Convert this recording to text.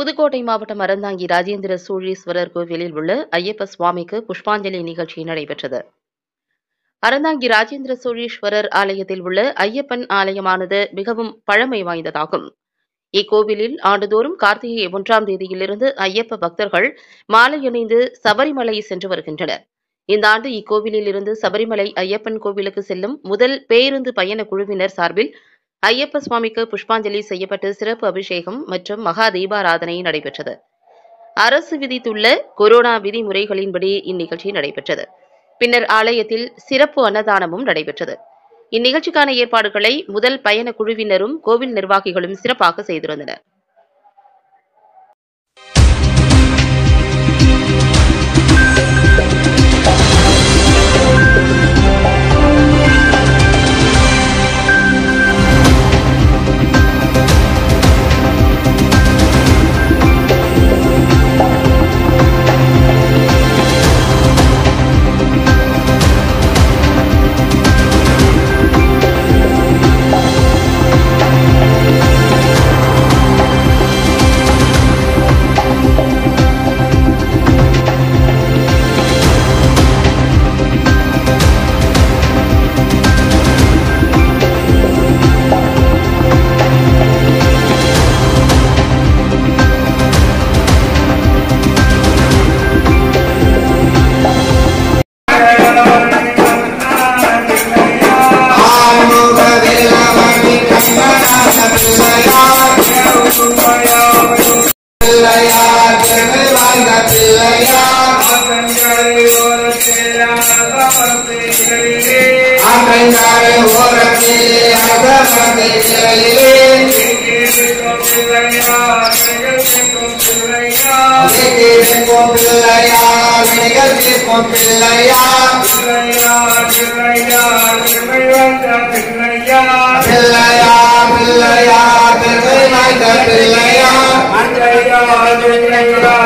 புதுக்கோட்டை மாவட்டம் அறந்தாங்கி ராஜேந்திர சூழீஸ்வரர் கோவிலில் உள்ள ஐயப்ப சுவாமிக்கு புஷ்பாஞ்சலி நிகழ்ச்சி நடைபெற்றது அறந்தாங்கி ராஜேந்திர சூழீஸ்வரர் ஆலயத்தில் உள்ள ஐயப்பன் ஆலயமானது மிகவும் பழமை வாய்ந்ததாகும் இக்கோவிலில் ஆண்டுதோறும் கார்த்திகை ஒன்றாம் தேதியிலிருந்து ஐயப்ப பக்தர்கள் மாலை அணிந்து சபரிமலை சென்று வருகின்றனர் இந்த ஆண்டு இக்கோவிலில் இருந்து சபரிமலை ஐயப்பன் கோவிலுக்கு செல்லும் முதல் பேருந்து பயண குழுவினர் சார்பில் ஐயப்ப சுவாமிக்கு புஷ்பாஞ்சலி செய்யப்பட்டு சிறப்பு அபிஷேகம் மற்றும் மகா தீபாராதனை நடைபெற்றது அரசு விதித்துள்ள கொரோனா விதிமுறைகளின்படி இந்நிகழ்ச்சி நடைபெற்றது பின்னர் ஆலயத்தில் சிறப்பு அன்னதானமும் நடைபெற்றது இந்நிகழ்ச்சிக்கான ஏற்பாடுகளை முதல் பயண குழுவினரும் கோவில் நிர்வாகிகளும் சிறப்பாக செய்திருந்தனர் அகங்கார ஓரத்திலே அகமதிலே நிற்கும் பிள்ளையா நிகழ்ச்சிக்கும் பிள்ளையா பிள்ளையா பிள்ளையா பிள்ளை வாய்ந்த பிள்ளையா